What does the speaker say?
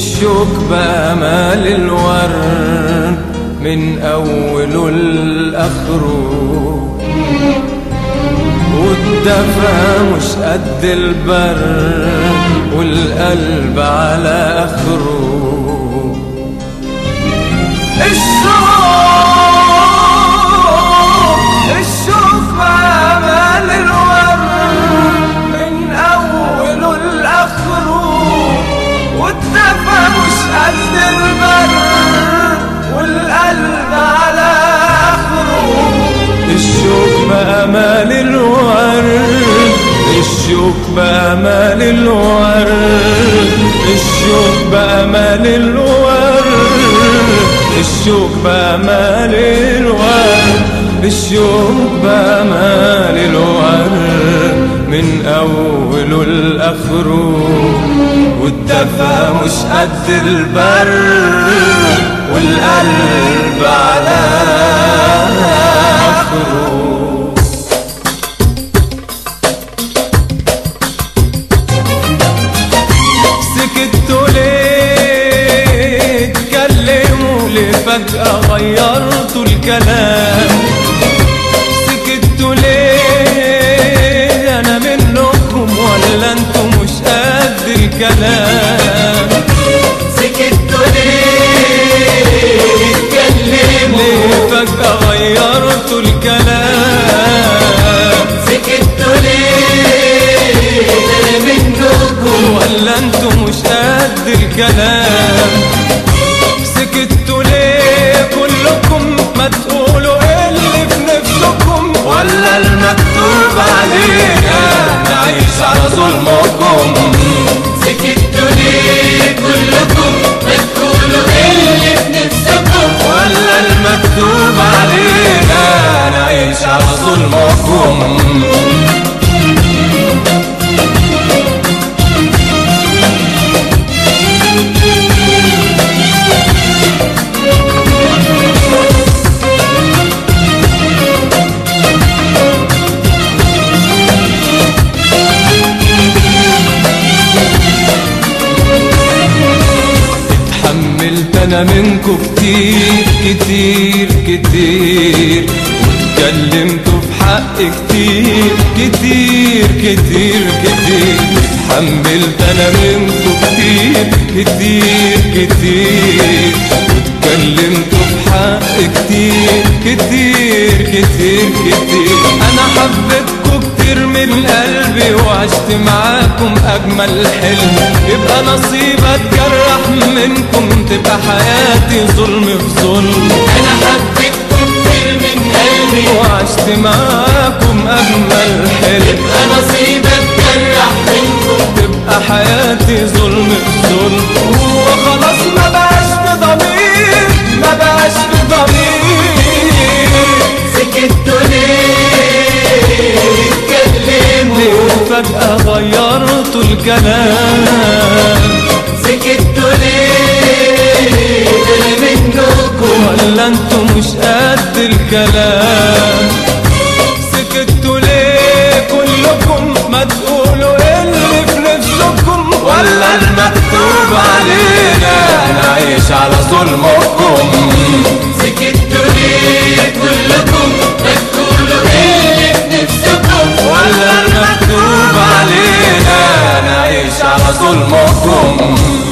الشوك بأمال الورد من أوله لآخره والدفا مش قد البرد والقلب على آخره الشوق الشوق بأمال الورد من أوله لآخره والدفا مش قد البرد والقلب على آخره الشوق بأمال الورد الشوق بأمال الورد الشوق بأمال الورد الشوق بأمال الورد الشوق بأمال الورد من أوله لآخره والدفا مش قد البرد والقلب على آخره سكتوا ليه اتكلموا ليه فجأة غيرتوا الكلام سكتوا ليه أنا منكم ولا انتوا مش قد الكلام سكتوا ليه اتكلموا ليه فجأة غيرتوا الكلام سكتوا ليه انا منكم ولا انتوا مش قد الكلام سكتوا ليه كلكم ما تقولوا إيه اللي في نفسكم ولا المكتوب علينا نعيش على ظلمكم سكتوا ليه كلكم ما تقولوا ايه اللي في نفسكم ولا المكتوب علينا نعيش على ظلمكم اتحملت انا منكم كتير كتير كتير واتكلمتوا في حق كتير كتير كتير كتير اتحملت انا منكم كتير كتير كتير واتكلمتوا في حق كتير كتير كتير كتير انا حبيتكم كتير من قلبي وعشت معاكم اجمل حلم يبقى نصيب اتجرح منكم تبقى حياتي ظلم في ظلم انا حبيتكم كتير من قلبي وعشت معاكم اجمل حلم يبقى نصيب اتجرح منكم تبقى حياتي ظلم في ظلم وخلاص ما بقاش في ضمير ما بقاش في ضمير سكتوا ليه اتكلموا ليه فجأة غيرتوا الكلام سكتوا ليه انا منكم ولا انتوا مش قد الكلام سكتوا ليه كلكم ما تقولوا إيه اللي في نفسكم ولا المكتوب علينا نعيش على ظلمكم سكتوا ليه كلكم ما تقولوا ايه اللي في نفسكم ولا المكتوب علينا نعيش على ظلمكم